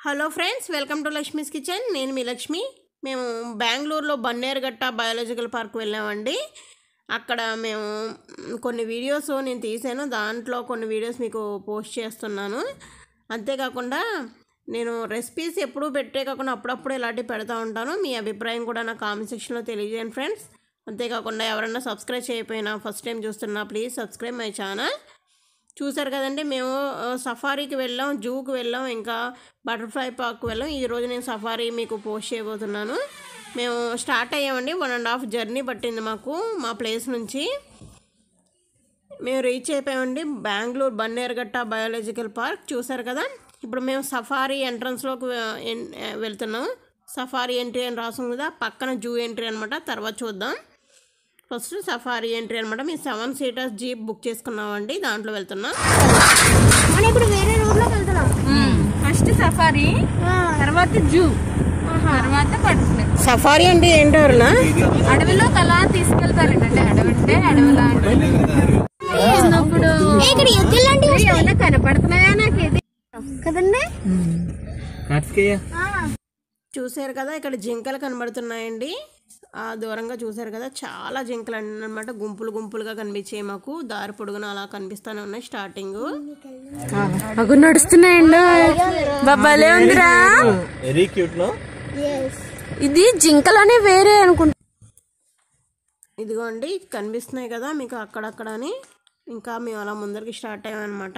hello friends welcome to Lakshmi's kitchen నేను మీ లక్ష్మి మేము బెంగళూరులో బన్నేరుగట్ట బయాలజికల్ పార్క్ వెళ్ళామండి అక్కడ మేము కొన్ని వీడియోస్ నేను తీసాను దాంట్లో కొన్ని వీడియోస్ మీకు పోస్ట్ చేస్తున్నాను అంతేకాకుండా నేను రెసిపీస్ ఎప్పుడూ పెట్టే కాకుండా అప్పుడప్పుడు ఇలాంటివి పెడతా ఉంటాను మీ అభిప్రాయం కూడా నా కామెంట్ సెక్షన్లో తెలియజేయండి ఫ్రెండ్స్ అంతేకాకుండా ఎవరైనా సబ్స్క్రైబ్ చేయకపోయినా ఫస్ట్ టైం చూస్తున్నా ప్లీజ్ సబ్స్క్రైబ్ మై ఛానల్ చూసారు కదండి మేము ఆ, సఫారీకి వెళ్ళాం జూకి వెళ్ళాం ఇంకా బటర్ఫ్లై పార్క్ వెళ్ళాం ఈరోజు నేను సఫారీ మీకు పోస్ట్ చేయబోతున్నాను మేము స్టార్ట్ అయ్యామండి వన్ అండ్ హాఫ్ జర్నీ పట్టింది మాకు మా ప్లేస్ నుంచి మేము రీచ్ అయిపోయామండి బెంగళూరు బన్నేరుగట్ట బయాలజికల్ పార్క్ చూసారు కదా ఇప్పుడు మేము సఫారీ ఎంట్రన్స్లోకి వె- ఎన్- వెళ్తున్నాం సఫారీ ఎంట్రీ అని రాసింది కదా పక్కన జూ ఎంట్రీ అనమాట తర్వాత చూద్దాం ఫస్ట్ సఫారీ ఎంట్రీ అనమాట మేము సెవెన్ సీటర్స్ జీప్ బుక్ చేసుకున్నామండి దాంట్లో వెళ్తున్నాం మనం ఇప్పుడు వేరే రోడ్ లోకి వెళ్తున్నాం ఫస్ట్ సఫారీ తర్వాత జూ తర్వాత బటర్ఫ్లై సఫారీ అంటే ఏంటోనా అడవిలో అలా తీసుకెళ్తారండి అంటే అడవి అంటే అడవిలా చిన్నప్పుడు ఇక్కడ ఎద్దులు లాంటివి వస్తాయి ఏమైనా కనపడుతున్నాయా నాకు ఇది కదండి కార్తికేయ చూసారు కదా ఇక్కడ జింకలు కనబడుతున్నాయండి ఆ దూరంగా చూసారు కదా చాలా జింకలు అన్నమాట గుంపులు గుంపులుగా కనిపించాయి మాకు దారి పొడుగున అలా కనిపిస్తానే ఉన్నాయి స్టార్టింగ్ అగు నడుస్తున్నాయండి బాబాలే ఉందిరా వెరీ క్యూట్ నో ఇది జింకలనే వేరే అనుకుంటా ఇదిగోండి కనిపిస్తున్నాయి కదా మీకు అక్కడక్కడ అని ఇంకా మేము అలా ముందరికి స్టార్ట్ అయ్యామన్నమాట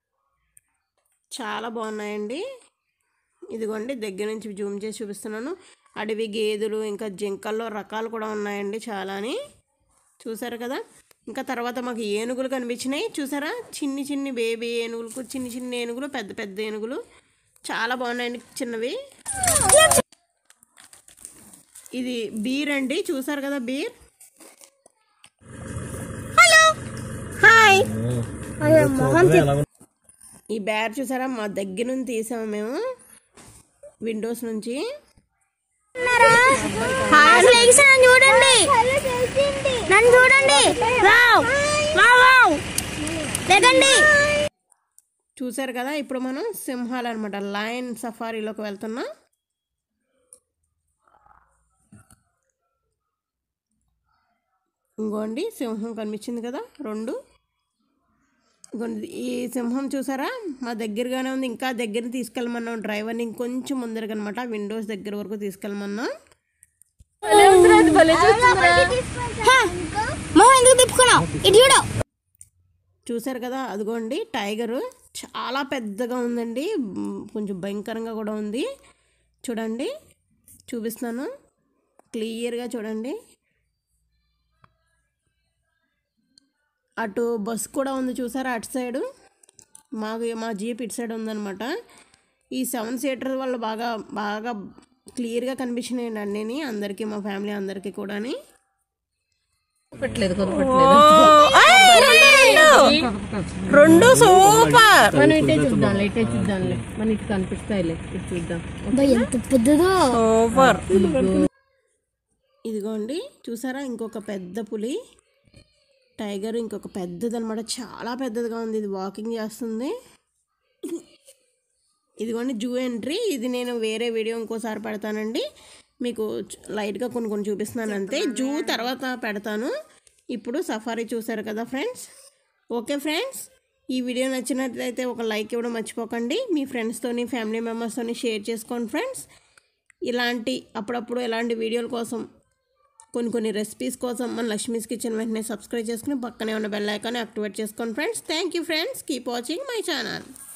చాలా బాగున్నాయండి ఇదిగోండి దగ్గర నుంచి జూమ్ చేసి చూపిస్తున్నాను అడవి గేదెలు ఇంకా జింకల్లో రకాలు కూడా ఉన్నాయండి చాలా అని చూసారు కదా ఇంకా తర్వాత మాకు ఏనుగులు కనిపించినాయి చూసారా చిన్ని చిన్ని బేబీ ఏనుగులు చిన్ని చిన్ని ఏనుగులు పెద్ద పెద్ద ఏనుగులు చాలా బాగున్నాయండి చిన్నవి ఇది బీర్ అండి చూసారు కదా బీర్ హాయ్ ఈ బ్యార్ చూసారా మా దగ్గర నుంచి తీసాము మేము విండోస్ నుంచి అసలు ఎగిసి నన్ను చూడండి నన్ను చూడండి వావ్ వావ్ వావ్ లేకండి చూసారు కదా ఇప్పుడు మనం సింహాలు అనమాట లయన్ సఫారీలోకి వెళ్తున్నాం ఇంకోండి సింహం కనిపించింది కదా రెండు ఇంకోండి ఈ సింహం చూసారా మా దగ్గరగానే ఉంది ఇంకా దగ్గర తీసుకెళ్ళమన్నాం డ్రైవర్ని ఇంకొంచెం ముందరగా అనమాట విండోస్ దగ్గర వరకు తీసుకెళ్ళమన్నాం మో ఎందుకు తిప్పుకున్నావు ఇటు చూడు చూసారు కదా అదిగోండి టైగరు చాలా పెద్దగా ఉందండి మ్, కొంచెం భయంకరంగా కూడా ఉంది చూడండి చూపిస్తున్నాను క్లియర్గా చూడండి అటు బస్ కూడా ఉంది చూసారా అటు సైడు మాకు మా జీప్ ఇటు సైడ్ ఉందన్నమాట ఈ సెవెన్ సీటర్ వల్ల బాగా బాగా క్లియర్గా కనిపించినాయండి అన్నీ అందరికీ మా ఫ్యామిలీ అందరికీ కూడాని పెట్టలేదు రెండు సూపర్ మనం ఇటే చూద్దాంలే ఇటే చూద్దాంలే మన ఇటు కనిపిస్తాయిలే ఇటు చూద్దాం ఎంత పెద్దదో సూపర్ ఇదిగోండి చూసారా ఇంకొక పెద్ద పులి టైగర్ ఇంకొక పెద్దది అనమాట చాలా పెద్దదిగా ఉంది ఇది వాకింగ్ చేస్తుంది ఇదిగోండి జూ ఎంట్రీ ఇది నేను వేరే వీడియో ఇంకోసారి పెడతానండి మీకు చ- లైట్గా కొన్ని కొన్ని చూపిస్తున్నాను అంతే జూ తర్వాత పెడతాను ఇప్పుడు సఫారీ చూసారు కదా ఫ్రెండ్స్ ఓకే ఫ్రెండ్స్ ఈ వీడియో నచ్చినట్లయితే ఒక లైక్ ఇవ్వడం మర్చిపోకండి మీ ఫ్రెండ్స్తోని ఫ్యామిలీ మెంబర్స్తోని షేర్ చేసుకోండి ఫ్రెండ్స్ ఇలాంటి అప్పుడప్పుడు ఇలాంటి వీడియోల కోసం కొన్ని కొన్ని రెసిపీస్ కోసం మన లక్ష్మీస్ కిచెన్ వెంటనే సబ్స్క్రైబ్ చేసుకుని పక్కనే ఉన్న బెల్ ఐకాన్ యాక్టివేట్ చేసుకోండి friends thank you friends keep watching my channel